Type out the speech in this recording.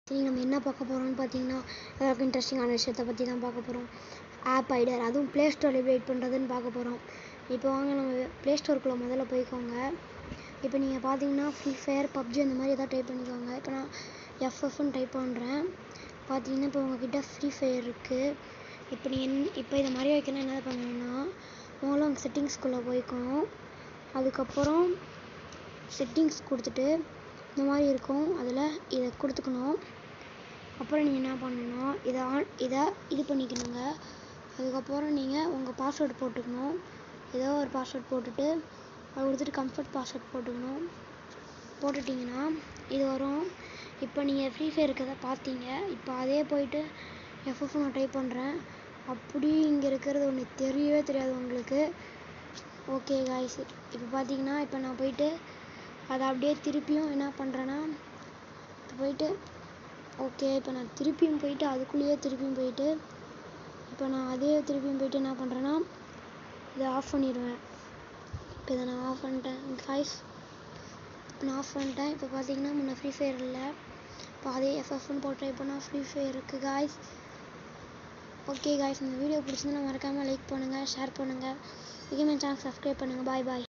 சரி நம்ம என்ன பார்க்க போகிறோம்னு பார்த்தீங்கன்னா எல்லாருக்கும் இன்ட்ரெஸ்டிங்கான விஷயத்தை பற்றி தான் பார்க்க போகிறோம் ஆப் ஐடர் அதுவும் ப்ளே ஸ்டோரில் எப்படி எடிட் பண்ணுறதுன்னு பார்க்க போகிறோம் இப்போ வாங்க நம்ம ப்ளே ஸ்டோருக்குள்ளே முதல்ல போய்க்கோங்க இப்போ நீங்கள் பார்த்தீங்கன்னா ஃப்ரீ ஃபயர் பப்ஜி அந்த மாதிரி எதாவது டைப் பண்ணிக்கோங்க இப்போ நான் எஃப்எஃப்னு டைப் பண்ணுறேன் பார்த்தீங்கன்னா இப்போ உங்ககிட்ட ஃப்ரீ ஃபயர் இருக்குது இப்போ நீ என் இப்போ இதை மாதிரி வைக்கணும் என்ன பண்ணணும்னா முதல்ல உங்கள் செட்டிங்ஸ்குள்ளே போய்க்கணும் அதுக்கப்புறம் செட்டிங்ஸ் கொடுத்துட்டு இந்த மாதிரி இருக்கும் அதில் இதை கொடுத்துக்கணும் அப்புறம் நீங்கள் என்ன பண்ணணும் இதை ஆன் இதை இது பண்ணிக்கணுங்க அதுக்கப்புறம் நீங்கள் உங்கள் பாஸ்வேர்டு போட்டுக்கணும் ஏதோ ஒரு பாஸ்வேர்ட் போட்டுட்டு அதை கொடுத்துட்டு கம்ஃபர்ட் பாஸ்வேர்ட் போட்டுக்கணும் போட்டுட்டிங்கன்னா இது வரும் இப்போ நீங்கள் ஃப்ரீ ஃபயர் இருக்கிறத பார்த்தீங்க இப்போ அதே போயிட்டு எஃப்எஃப் நான் டைப் பண்ணுறேன் அப்படி இங்கே இருக்கிறது ஒன்று தெரியவே தெரியாது உங்களுக்கு ஓகே காய்ஸ் இப்போ பார்த்தீங்கன்னா இப்போ நான் போயிட்டு அதை அப்படியே திருப்பியும் என்ன பண்ணுறேன்னா இப்போ போயிட்டு ஓகே இப்போ நான் திருப்பியும் போயிட்டு அதுக்குள்ளேயே திருப்பியும் போயிட்டு இப்போ நான் அதே திருப்பியும் போயிட்டு என்ன பண்ணுறேன்னா இதை ஆஃப் பண்ணிடுவேன் இப்போ இதை நான் ஆஃப் பண்ணிட்டேன் காய்ஸ் நான் ஆஃப் பண்ணிட்டேன் இப்போ பார்த்தீங்கன்னா முன்ன ஃப்ரீ ஃபயர் இல்லை இப்போ அதே எஃப்எஃப்னு போட்டேன் இப்போ நான் ஃப்ரீ ஃபயர் இருக்குது காய்ஸ் ஓகே காய்ஸ் இந்த வீடியோ பிடிச்சிருந்தா மறக்காமல் லைக் பண்ணுங்கள் ஷேர் பண்ணுங்கள் முக்கியமாக சேனல் சப்ஸ்கிரைப் பண்ணுங்கள் பாய் பாய்